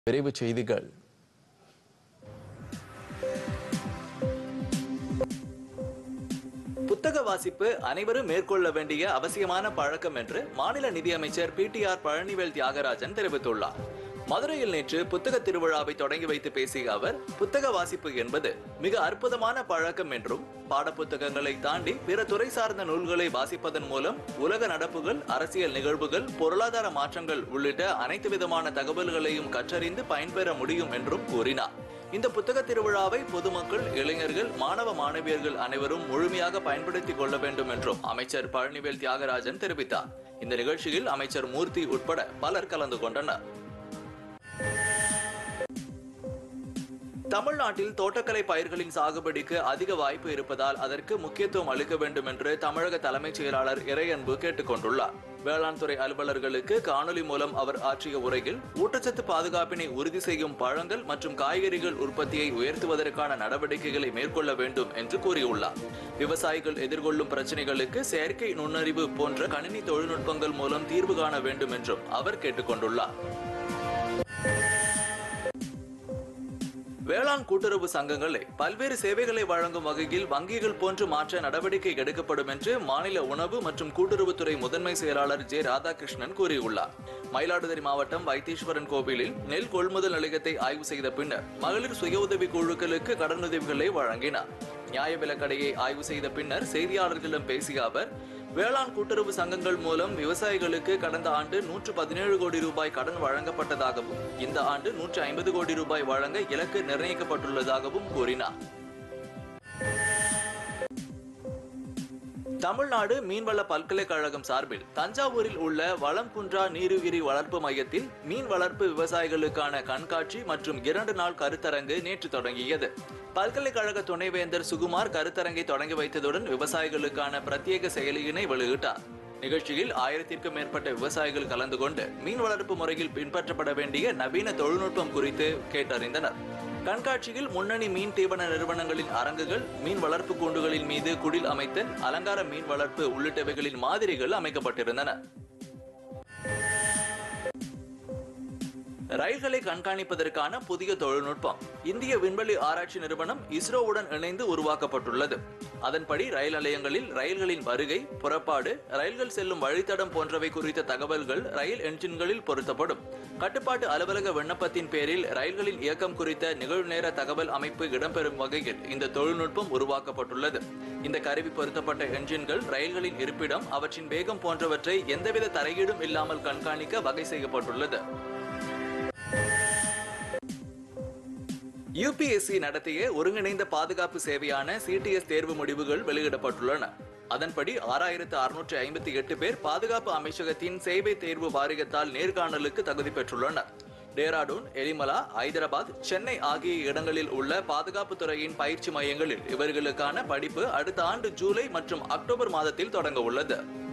விரைவுச் செய்திகள் புத்தக வாசிப்பு அனைவரும் மேற்கொள்ள வேண்டிய அவசியமான பழக்கம் என்று மாநில நிதியமைச்சர் பிடிஆர் பழனிவேல் தியாகராஜன் தெரிவித்துள்ளார் மதுரையில் நேற்று புத்தக திருவிழாவை தொடங்கி வைத்து பேசிய அவர் புத்தக வாசிப்பு என்பது மிக அற்புதமான பழக்கம் என்றும் பாடப்புத்தகங்களை தாண்டி பிற துறை சார்ந்த நூல்களை வாசிப்பதன் மூலம் உலக நடப்புகள் அரசியல் நிகழ்வுகள் பொருளாதார மாற்றங்கள் உள்ளிட்ட அனைத்து விதமான தகவல்களையும் கற்றறிந்து பயன்பெற முடியும் என்றும் கூறினார் இந்த புத்தக திருவிழாவை பொதுமக்கள் இளைஞர்கள் மாணவ மாணவியர்கள் அனைவரும் முழுமையாக பயன்படுத்திக் கொள்ள வேண்டும் என்றும் அமைச்சர் பழனிவேல் தியாகராஜன் தெரிவித்தார் இந்த நிகழ்ச்சியில் அமைச்சர் மூர்த்தி உட்பட பலர் கலந்து கொண்டனர் தமிழ்நாட்டில் தோட்டக்கலை பயிர்களின் சாகுபடிக்கு அதிக வாய்ப்பு இருப்பதால் அதற்கு முக்கியத்துவம் அளிக்க வேண்டும் என்று தமிழக தலைமைச் செயலாளர் இறையன்பு கேட்டுக் கொண்டுள்ளார் வேளாண் துறை அலுவலர்களுக்கு காணொலி மூலம் அவர் ஆற்றிய உரையில் ஊட்டச்சத்து பாதுகாப்பினை உறுதி செய்யும் பழங்கள் மற்றும் காய்கறிகள் உற்பத்தியை உயர்த்துவதற்கான நடவடிக்கைகளை மேற்கொள்ள வேண்டும் என்று கூறியுள்ளார் விவசாயிகள் எதிர்கொள்ளும் பிரச்சனைகளுக்கு செயற்கை நுண்ணறிவு போன்ற கணினி தொழில்நுட்பங்கள் மூலம் தீர்வு காண வேண்டும் என்றும் அவர் கேட்டுக்கொண்டுள்ளார் வேளாண் கூட்டுறவு சங்கங்களை பல்வேறு சேவைகளை வழங்கும் வகையில் வங்கிகள் போன்று மாற்ற நடவடிக்கை எடுக்கப்படும் என்று மாநில உணவு மற்றும் கூட்டுறவுத்துறை முதன்மை செயலாளர் ஜே ராதாகிருஷ்ணன் கூறியுள்ளார் மயிலாடுதுறை மாவட்டம் வைத்தீஸ்வரன் கோவிலில் நெல் கொள்முதல் நிலையத்தை ஆய்வு செய்த பின்னர் மகளிர் சுய உதவி குழுக்களுக்கு கடனுதவிகளை வழங்கினார் நியாய விலக்கடையை ஆய்வு செய்த பின்னர் செய்தியாளர்களிடம் பேசிய அவர் வேளாண் கூட்டுறவு சங்கங்கள் மூலம் விவசாயிகளுக்கு கடந்த ஆண்டு நூற்று பதினேழு கோடி ரூபாய் கடன் வழங்கப்பட்டதாகவும் இந்த ஆண்டு நூற்று ஐம்பது கோடி ரூபாய் வழங்க இலக்கு நிர்ணயிக்கப்பட்டுள்ளதாகவும் கூறினார் தமிழ்நாடு மீன்வள பல்கலைக்கழகம் சார்பில் தஞ்சாவூரில் உள்ள வளம்குன்றா நீருயிரி வளர்ப்பு மையத்தில் மீன் வளர்ப்பு விவசாயிகளுக்கான கண்காட்சி மற்றும் இரண்டு நாள் கருத்தரங்கு நேற்று தொடங்கியது பல்கலைக்கழக துணைவேந்தர் சுகுமார் கருத்தரங்கை தொடங்கி வைத்ததுடன் விவசாயிகளுக்கான பிரத்யேக செயலியினை வெளியிட்டார் நிகழ்ச்சியில் ஆயிரத்திற்கும் மேற்பட்ட விவசாயிகள் கலந்து கொண்டு மீன் வளர்ப்பு முறையில் பின்பற்றப்பட வேண்டிய நவீன தொழில்நுட்பம் குறித்து கேட்டறிந்தனர் கண்காட்சியில் முன்னணி மீன் தீவன நிறுவனங்களின் அரங்குகள் மீன் வளர்ப்பு கூண்டுகளின் மீது குடில் அமைத்தல் அலங்கார மீன் வளர்ப்பு உள்ளிட்டவைகளின் மாதிரிகள் அமைக்கப்பட்டிருந்தன ரயில்களை கண்காணிப்பதற்கான புதிய தொழில்நுட்பம் இந்திய விண்வெளி ஆராய்ச்சி நிறுவனம் இஸ்ரோவுடன் இணைந்து உருவாக்கப்பட்டுள்ளது அதன்படி ரயில் நிலையங்களில் ரயில்களின் வருகை புறப்பாடு ரயில்கள் செல்லும் வழித்தடம் போன்றவை குறித்த தகவல்கள் ரயில் என்ஜின்களில் பொருத்தப்படும் கட்டுப்பாட்டு அலுவலக விண்ணப்பத்தின் பேரில் ரயில்களின் இயக்கம் குறித்த நிகழ்நேர தகவல் அமைப்பு இடம்பெறும் வகையில் இந்த தொழில்நுட்பம் உருவாக்கப்பட்டுள்ளது இந்த கருவி பொருத்தப்பட்ட என்ஜின்கள் ரயில்களின் இருப்பிடம் அவற்றின் வேகம் போன்றவற்றை எந்தவித தரையீடும் இல்லாமல் கண்காணிக்க வகை செய்யப்பட்டுள்ளது யுபிஎஸ்சி நடத்திய ஒருங்கிணைந்த பாதுகாப்பு சேவையான சிடிஎஸ் தேர்வு முடிவுகள் வெளியிடப்பட்டுள்ளன அதன்படி ஆறாயிரத்து அறுநூற்று ஐம்பத்தி எட்டு பேர் பாதுகாப்பு அமைச்சகத்தின் சேவை தேர்வு வாரியத்தால் நேர்காணலுக்கு தகுதி பெற்றுள்ளனர் டேராடூன் எலிமலா ஐதராபாத் சென்னை ஆகிய இடங்களில் உள்ள பாதுகாப்பு துறையின் பயிற்சி மையங்களில் இவர்களுக்கான படிப்பு அடுத்த ஆண்டு ஜூலை மற்றும் அக்டோபர் மாதத்தில் தொடங்க உள்ளது